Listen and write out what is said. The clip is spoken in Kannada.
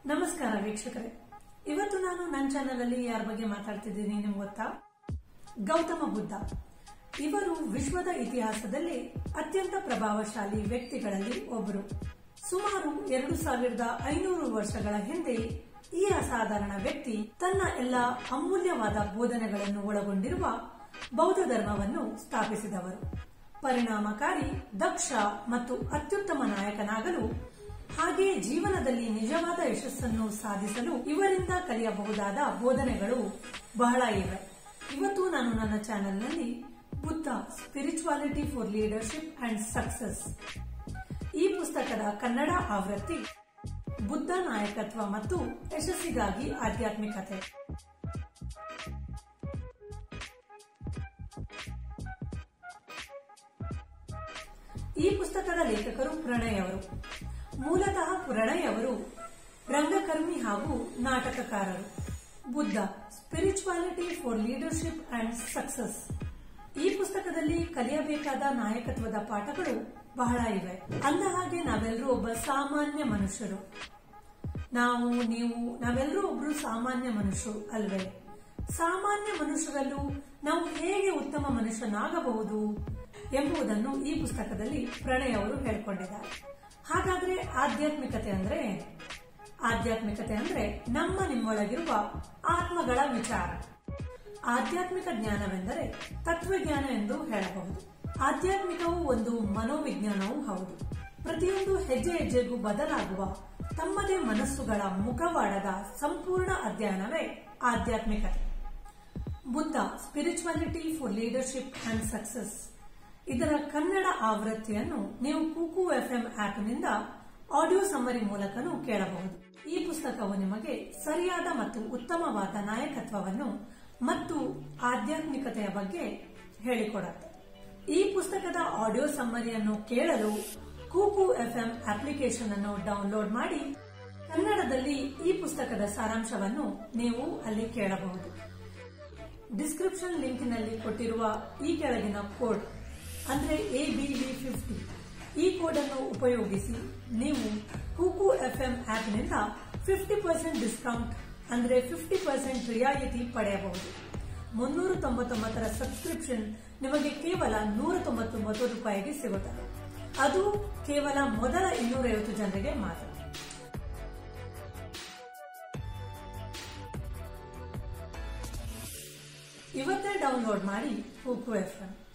ನಮಸ್ಕಾರ ವೀಕ್ಷಕರೇ ಇವತ್ತು ನಾನು ನನ್ನ ಚಾನೆಲ್ ಅಲ್ಲಿ ಯಾರ ಬಗ್ಗೆ ಮಾತಾಡ್ತಿದ್ದೀನಿ ನಿಮ್ಗೆ ಗೊತ್ತಾ ಗೌತಮ ಬುದ್ಧ ಇವರು ವಿಶ್ವದ ಇತಿಹಾಸದಲ್ಲಿ ಅತ್ಯಂತ ಪ್ರಭಾವಶಾಲಿ ವ್ಯಕ್ತಿಗಳಲ್ಲಿ ಒಬ್ಬರು ಸುಮಾರು ಎರಡು ಸಾವಿರದ ಐನೂರು ವರ್ಷಗಳ ಹಿಂದೆ ಈ ಅಸಾಧಾರಣ ವ್ಯಕ್ತಿ ತನ್ನ ಎಲ್ಲ ಅಮೂಲ್ಯವಾದ ಬೋಧನೆಗಳನ್ನು ಒಳಗೊಂಡಿರುವ ಬೌದ್ಧ ಧರ್ಮವನ್ನು ಸ್ಥಾಪಿಸಿದವರು ಪರಿಣಾಮಕಾರಿ ದಕ್ಷ ಮತ್ತು ಅತ್ಯುತ್ತಮ ನಾಯಕನಾಗಲು ಹಾಗೆಯೇ ಜೀವನದಲ್ಲಿ ನಿಜವಾದ ಯಶಸ್ಸನ್ನು ಸಾಧಿಸಲು ಇವರಿಂದ ಕಲಿಯಬಹುದಾದ ಬೋಧನೆಗಳು ಬಹಳ ಇವೆ ಇವತ್ತು ನಾನು ನನ್ನ ಚಾನೆಲ್ನಲ್ಲಿ Buddha spirituality for leadership and success ಈ ಪುಸ್ತಕದ ಕನ್ನಡ ಆವೃತ್ತಿ ಬುದ್ಧ ನಾಯಕತ್ವ ಮತ್ತು ಯಶಸ್ಸಿಗಾಗಿ ಆಧ್ಯಾತ್ಮಿಕತೆ ಈ ಪುಸ್ತಕದ ಲೇಖಕರು ಪ್ರಣಯ್ ಅವರು ಮೂಲತಃ ಪ್ರಣಯ್ ಅವರು ರಂಗಕರ್ಮಿ ಹಾಗೂ ನಾಟಕಕಾರರು Buddha spirituality for leadership and success ಈ ಪುಸ್ತಕದಲ್ಲಿ ಕಲಿಯಬೇಕಾದ ನಾಯಕತ್ವದ ಪಾಠಗಳು ಬಹಳ ಇವೆ ಅಂದ ಹಾಗೆ ನಾವೆಲ್ಲರೂ ಒಬ್ಬ ಸಾಮಾನ್ಯ ಮನುಷ್ಯರು ನಾವು ನೀವು ನಾವೆಲ್ಲರೂ ಒಬ್ರು ಸಾಮಾನ್ಯ ಮನುಷ್ಯರು ಅಲ್ವೇ ಸಾಮಾನ್ಯ ಮನುಷ್ಯರಲ್ಲೂ ನಾವು ಹೇಗೆ ಉತ್ತಮ ಮನುಷ್ಯನಾಗಬಹುದು ಎಂಬುದನ್ನು ಈ ಪುಸ್ತಕದಲ್ಲಿ ಪ್ರಣಯ್ ಅವರು ಹೇಳಿಕೊಂಡಿದ್ದಾರೆ ಹಾಗಾದ್ರೆ ಆಧ್ಯಾತ್ಮಿಕತೆ ಅಂದ್ರೆ ಏನು ಆಧ್ಯಾತ್ಮಿಕತೆ ಅಂದ್ರೆ ನಮ್ಮ ನಿಮ್ಮೊಳಗಿರುವ ಆತ್ಮಗಳ ವಿಚಾರ ಆಧ್ಯಾತ್ಮಿಕ ಜ್ಞಾನವೆಂದರೆ ತತ್ವಜ್ಞಾನ ಎಂದು ಹೇಳಬಹುದು ಆಧ್ಯಾತ್ಮಿಕವು ಒಂದು ಮನೋವಿಜ್ಞಾನವೂ ಹೌದು ಪ್ರತಿಯೊಂದು ಹೆಜ್ಜೆ ಹೆಜ್ಜೆಗೂ ಬದಲಾಗುವ ತಮ್ಮದೇ ಮನಸ್ಸುಗಳ ಮುಖವಾಡದ ಸಂಪೂರ್ಣ ಅಧ್ಯಯನವೇ ಆಧ್ಯಾತ್ಮಿಕತೆ Buddha spirituality for leadership and success ಇದರ ಕನ್ನಡ ಆವೃತ್ತಿಯನ್ನು ನೀವು ಕೂಕು ಎಫ್ಎಂ ಆಪ್ನಿಂದ ಆಡಿಯೋ ಸಮ್ಮರಿ ಮೂಲಕನೂ ಕೇಳಬಹುದು ಈ ಪುಸ್ತಕವು ನಿಮಗೆ ಸರಿಯಾದ ಮತ್ತು ಉತ್ತಮವಾದ ನಾಯಕತ್ವವನ್ನು ಮತ್ತು ಆಧ್ಯಾತ್ಮಿಕತೆಯ ಬಗ್ಗೆ ಹೇಳಿಕೊಡುತ್ತೆ ಈ ಪುಸ್ತಕದ ಆಡಿಯೋ ಸಮ್ಮರಿಯನ್ನು ಕೇಳಲು ಕೂಕು ಎಫ್ಎಂ ಅಪ್ಲಿಕೇಶನ್ ಅನ್ನು ಡೌನ್ಲೋಡ್ ಮಾಡಿ ಕನ್ನಡದಲ್ಲಿ ಈ ಪುಸ್ತಕದ ಸಾರಾಂಶವನ್ನು ನೀವು ಅಲ್ಲಿ ಕೇಳಬಹುದು ಡಿಸ್ಕ್ರಿಪ್ಷನ್ ಲಿಂಕ್ನಲ್ಲಿ ಕೊಟ್ಟಿರುವ ಈ ಕೆಳಗಿನ ಕೋಡ್ ಅಂದ್ರೆ ಎಬಿವಿ ಫಿಫ್ಟಿ ಈ ಕೋಡ್ ಅನ್ನು ಉಪಯೋಗಿಸಿ ನೀವು ಕೂಕು ಎಫ್ಎಂ ಆಪ್ನಿಂದ ಫಿಫ್ಟಿ ಪರ್ಸೆಂಟ್ ಡಿಸ್ಕೌಂಟ್ ಅಂದ್ರೆ ಫಿಫ್ಟಿ ಪರ್ಸೆಂಟ್ ರಿಯಾಯಿತಿ ಪಡೆಯಬಹುದು ಮುನ್ನೂರ ತೊಂಬತ್ತೊಂಬತ್ತರ ಸಬ್ಸ್ಕ್ರಿಪ್ಷನ್ ನಿಮಗೆ ಕೇವಲ ನೂರ ತೊಂಬತ್ತೊಂಬತ್ತು ರೂಪಾಯಿಗೆ ಸಿಗುತ್ತದೆ ಅದು ಕೇವಲ ಮೊದಲ ಇನ್ನೂರೈವತ್ತು ಜನರಿಗೆ ಮಾತ್ರ ಇವತ್ತೇ ಡೌನ್ಲೋಡ್ ಮಾಡಿ ಕೂಕು ಎಫ್ಎಂ